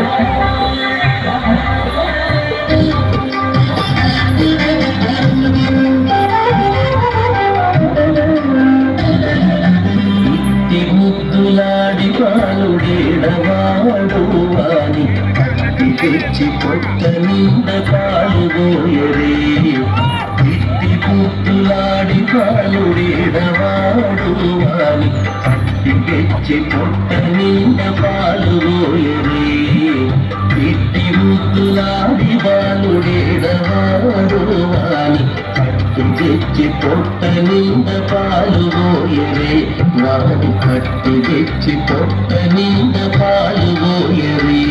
ఇట్టి ముద్దులాడి పాలుడేడవాడు వాని కట్టి తెచ్చి పొట్ట నింద పాలుగోయరే ఇట్టి ముద్దులాడి పాలుడేడవాడు వాని కట్టి తెచ్చి పొట్ట నింద పాలుగోయరే ఇట్టి ముద్దులాడి బాలుడేడవాడు వాని కట్టి తెచ్చి పొట్ట నింద పాలు పోయరే వాడి కట్టి తెచ్చి పొట్ట నింద పాలు పోయరే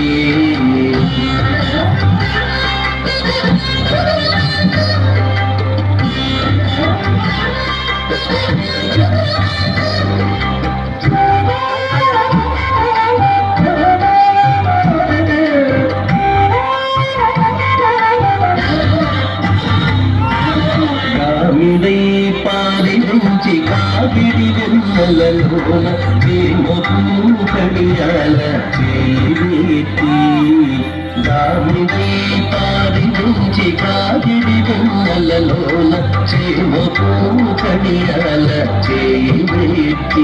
కామిడై పారి నుంచి కావిడి వెన్నెలలోన ప్రేమకు కడియాల చేతి కామిడై పారి నుంచి కావిడి వెన్నెలలోన చేమకు కడియాల చేతి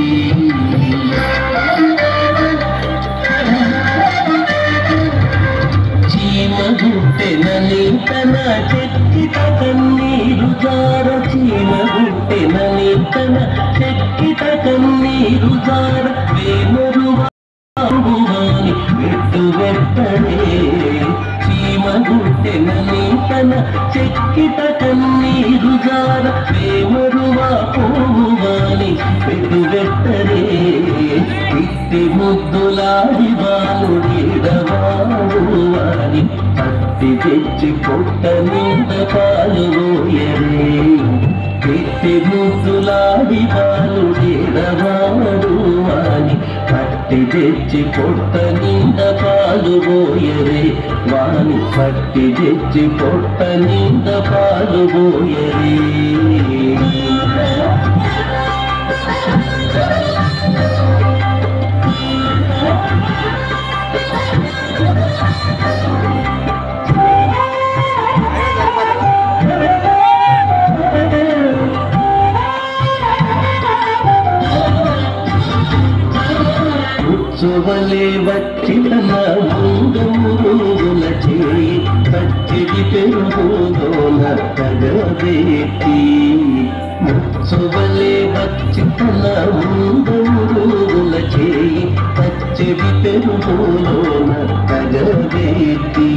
చీమగుట్టెనని తన చెక్కిత కన్నీరు జార చీమగుట్టెనని తన చెక్కిత కన్నీరు జార వేమరువాని పెట్టు వెట్టడే చీమగుట్టెనని తన చెక్కిత కన్నీరు జార వేమరువా పోవాని పెట్టు వెట్టడే ఇట్టి ముద్దులాడి బాలుడిడవాడు వారి పట్టి తెచ్చి పొట్ట నింద పాలు పోయరే ఇట్టి ముద్దులాడి బాలుడిడవాడు వారి పట్టి తెచ్చి పొట్ట నింద పాలు పోయరే వాని పట్టి తెచ్చి పొట్ట నింద పాలు పోయరే ఉత్సవలే వచ్చిన ముందమురుగుల చేయి పచ్చిడి పెరుగుదోన తగవేటి ఉత్సవలే వచ్చిన ముందమురుగుల చేయి పచ్చిడి పెరుగుదోన తగవేటి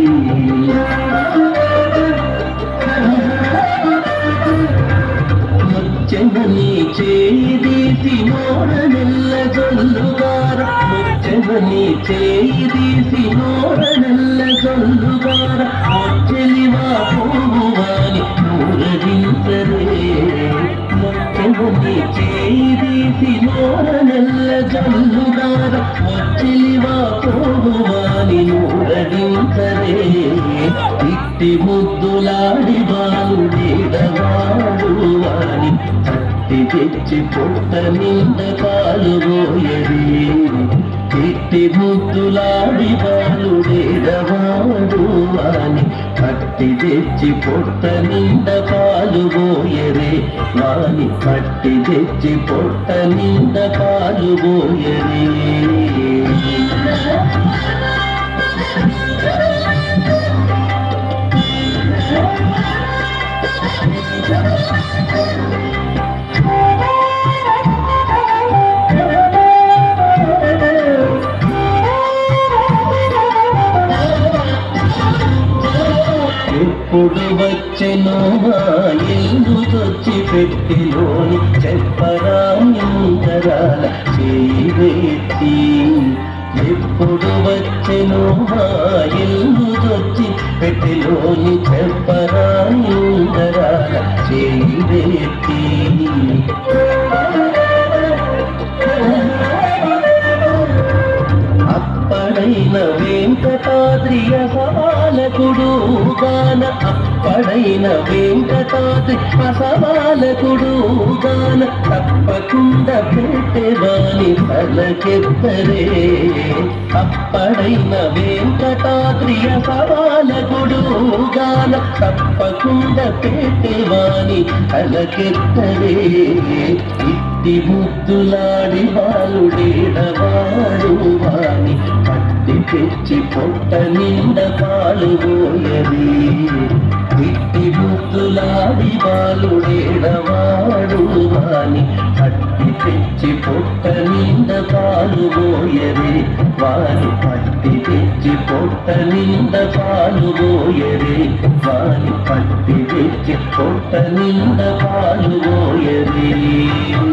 ముచ్చని చేదీసి మోడనెల్ల జల్లుగార ముచ్చని చేదీసి మోడనెల్ల జల్లుగార ముచ్చలివా పోవాని ఊరడించరే ముచ్చని చేదీసి మోడనెల్ల జల్లుగార ముచ్చలివా పోవాని ఊరడించరే ఇట్టి ముద్దులాడి బాలుడేడవాడు వాని తట్టి తెచ్చి పొట్ట నింద పాలు పోయరే ఇట్టి ముద్దులాడి బాలుడేడవాడు వాని పట్టి తెచ్చి పొట్ట నింద పాలు పోయరే వాని పట్టి తెచ్చి పొట్ట నింద పాలు పోయరే ఎప్పుడు వచ్చెనో మా ఇల్లు వచ్చి పెట్టిలోని చెప్పరాంగరాల చేయి ఎప్పుడు వచ్చెనో మా ఇల్లు వచ్చి పెట్టిలోని చెప్పరాంగరాల చేయి అప్ప అప్పడైన వెంకటాద్రి అసవాలకుడు గాన అప్పడైన వెంకటాద్రి అసవాలకుడు గాన తప్పకుండా పెట్టేవాని తలకెత్తరే అప్పడైన వెంకటాద్రి అసవాలకుడు గాన తప్పకుండా పెట్టేవాని తలకెత్తరే ఇట్టి ముద్దులాడి బాలుడేడవాడు వాని పట్టి తెచ్చి పొట్ట నిండ పాలు పోయది ఇట్టి ముద్దులాడి బాలుడేడవాడు వాని పట్టి తెచ్చి పొట్ట నిండ పాలు పోయది వాని పట్టి తెచ్చి పొట్ట నిండ పాలు పోయది వాని పట్టి తెచ్చి పొట్ట నిండ పాలు పోయది